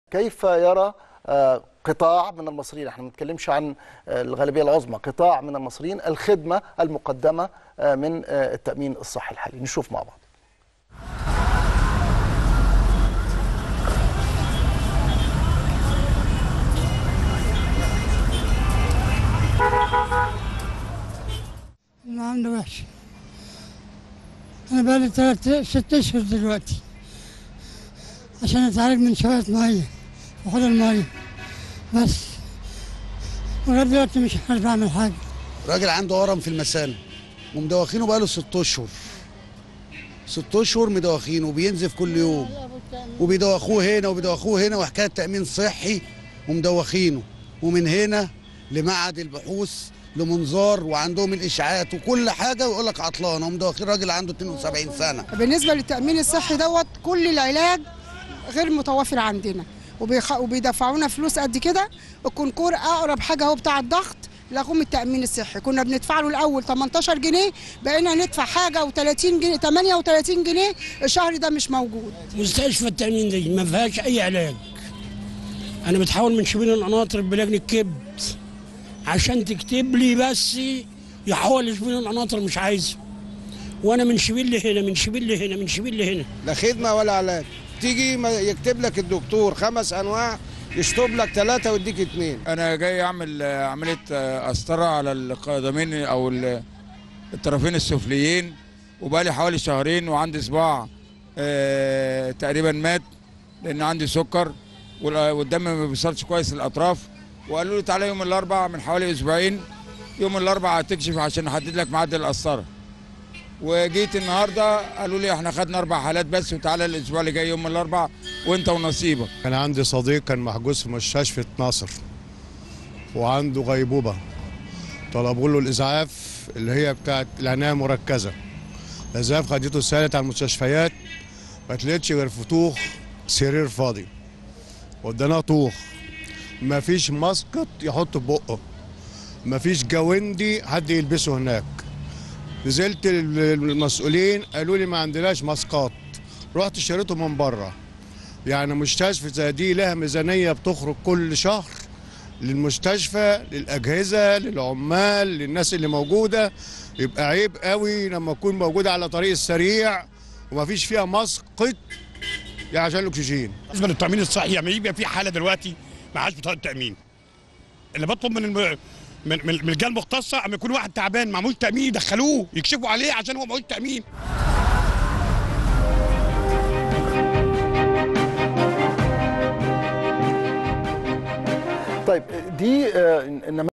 كيف يرى آه، قطاع من المصريين احنا ما بنتكلمش عن آه، الغالبيه العظمى قطاع من المصريين الخدمه المقدمه آه، من آه، التامين الصحي الحالي نشوف مع بعض العمل وحش أنا بقالي تلات ست أشهر دلوقتي عشان أتعالج من شوية مية وخد المية بس ولغاية دلوقتي مش عارف أعمل حاجة راجل عنده ورم في المثانه ومدوخينه بقاله ست اشهر ست اشهر مدوخينه وبينزف كل يوم وبيدوخوه هنا وبيدوخوه هنا وحكايه تامين صحي ومدوخينه ومن هنا لمعهد البحوث لمنظار وعندهم الاشاعات وكل حاجه ويقول لك عطلان ومدوخين راجل عنده 72 سنه بالنسبه للتامين الصحي دوت كل العلاج غير متوفر عندنا وبيخ... وبيدفعونا فلوس قد كده الكونكور اقرب حاجه هو بتاع الضغط لغوم التامين الصحي كنا بندفع له الاول 18 جنيه بقينا ندفع حاجه و30 جنيه 38 جنيه الشهر ده مش موجود مستشفى التأمين دي ما فيهاش أي علاج أنا بتحاول من شبين القناطر بلجنة كبد عشان تكتب لي بس يحول شبين القناطر مش عايزه وأنا من شبين لهنا من شبين لهنا من شبين لهنا لا خدمه ولا علاج تيجي ما يكتب لك الدكتور خمس انواع يشطب لك ثلاثه ويديك اثنين انا جاي اعمل آه، عمليه آه، قسطره على القدمين او ال- الطرفين السفليين وبقالي حوالي شهرين وعندي صباع آه، تقريبا مات لان عندي سكر وال- والدم ما بيوصلش كويس للاطراف وقالوا لي تعالى يوم الاربعاء من حوالي اسبوعين يوم الاربعاء هتكشف عشان نحدد لك ميعاد القسطره وجيت النهارده قالوا لي احنا خدنا اربع حالات بس وتعالى الاسبوع اللي جاي يوم الاربعاء وانت ونصيبك كان عندي صديق كان محجوز في مستشفى ناصر وعنده غيبوبة طلبوا له الإسعاف اللي هي بتاعت العناية المركزة الإسعاف خدته سالت على المستشفيات ما تلاقيتش غير في طوخ سرير فاضي وديناه طوخ ما فيش مسقط يحطه في بقه ما فيش جوندي حد يلبسه هناك نزلت المسؤولين قالوا لي ما عندناش مسقط رحت اشتريته من بره يعني مستشفى زي دي لها ميزانية بتخرج كل شهر للمستشفى للأجهزة للعمال للناس اللي موجودة يبقى عيب قوي لما تكون موجودة على طريق السريع ومفيش فيها مسقط يعني عشان الأكسجين بالنسبه للتامين الصحي يعني يبقى في حاله دلوقتي معهاش بطاقه تامين اللي بطلب من الم... من من من الجهه المختصه اما يكون واحد تعبان معمول تامين يدخلوه يكشفوا عليه عشان هو معمول تامين طيب دي آه، إنما